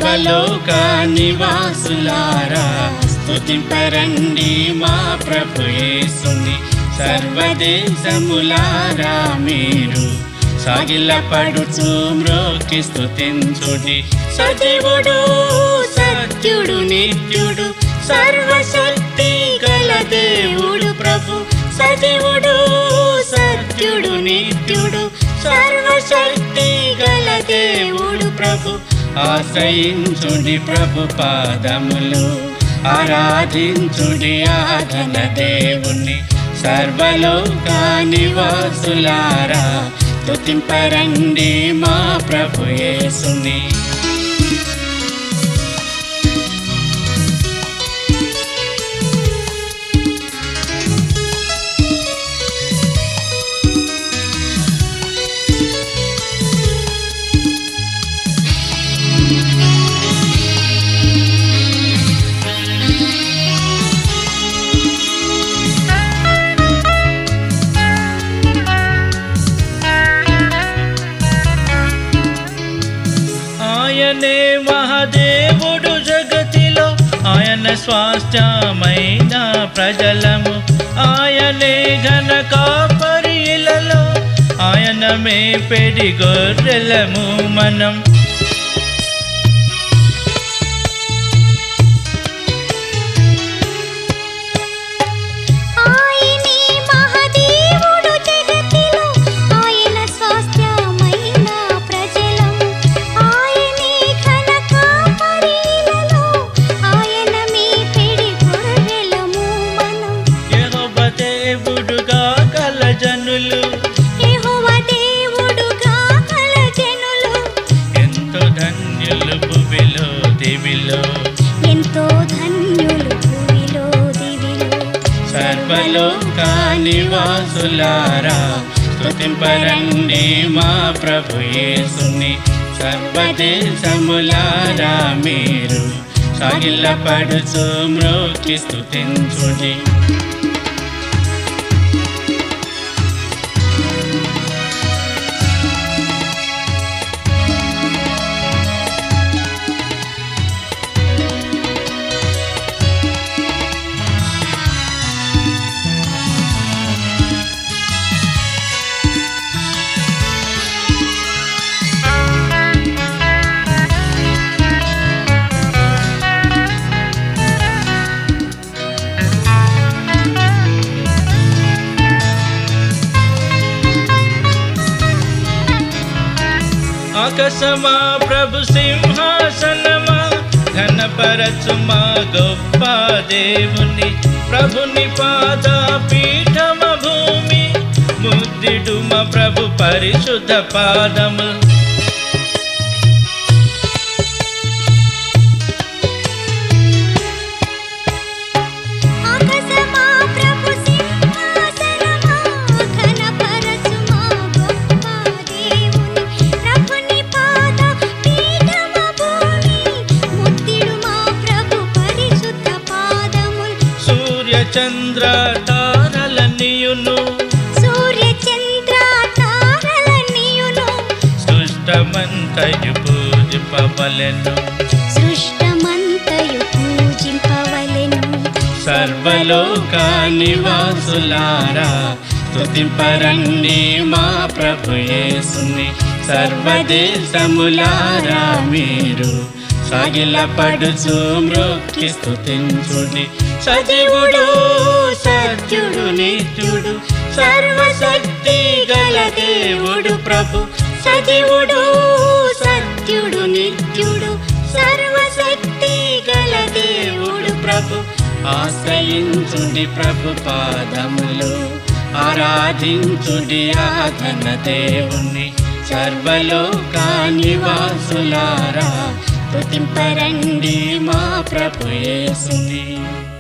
సర్వలోక నివాసులారా స్తుతింపరండి మా ప్రభు యేసుని సర్వదేశములారా మీరు సాగిలపడుచు మ్రోకి స్తుతించుడి సజీవుడు సత్యుడు నిత్యుడు సర్వశక్తి గల దేవుడు ప్రభు సజీవుడు సత్యుడు నిత్యుడు సర్వశక్తి గల దేవుడు ప్రభు ఆశ్రయించుడి ప్రభు పాదములు ఆరాధించుడి ఆధన దేవుణ్ణి సర్వలోక నివాసులారా స్తుతింపరండి మా ప్రభు యేసుని ఆయనే మహాదేవుడు జగతిలో ఆయన స్వాస్థ్యమైన ప్రజలము ఆయనే ఘన కాపరిలలో ఆయన మే పెడి గొర్రెలము మనం ఆయనే మహాదేవుడు జగతిలో ఆయన స్వాస్థ్యమైన ప్రజలం ఆయనే ఘన కాపరిలలో ఆయన మీ పెడి గొర్రెలము మనం యెహోవా దేవుడుగా కల జనులు యెహోవా దేవుడుగా కల జనులు ఎంతో ధన్యులు భువిలో దివిలో ఎంతో ధన్యులు భూమిలో దివిలో సర్వలోక నివాసులారా స్తుతింపరండి మా ప్రభు యేసుని సర్వదేశములారా మీరు సాగిలపడుచు మ్రోకి స్తుతించుడి ఆకాశమా ప్రభు సింహాసనమా ఘనపరచు మా గొప్ప దేవుని ప్రభుని పాద పీఠమ భూమి ముద్దిడు మా ప్రభు పరిశుద్ధ పాదము ఆకాశమా ప్రభు సింహాసనమా ఘనపరచు మా గొప్ప దేవుని ప్రభుని పాద పీఠమ భూమి ముద్దిడు మా ప్రభు పరిశుద్ధ పాదముల్ సూర్య చంద్ర తారలనియును సూర్య చంద్ర తారలనియును సృష్టమంతయు పూజిపవలెను సృష్టమంతయు పూజింపవలెను సర్వలోక నివాసులారా స్తుతింపరండి మా ప్రభు యేసుని సర్వదేశములారా మీరు సాగిలపడుచు మ్రోక్కి స్తుతించుడి సజీవుడు సత్యుడు నిత్యుడు సర్వశక్తి గల దేవుడు ప్రభు సజీవుడు సత్యుడు నిత్యుడు సర్వశక్తి గల దేవుడు ప్రభు ఆశ్రయించుడి ప్రభు పాదములు ఆరాధించుడి ఆధన దేవుణ్ణి సర్వలోక నివాసులారా స్తుతింపరండి మా ప్రభు యేసుని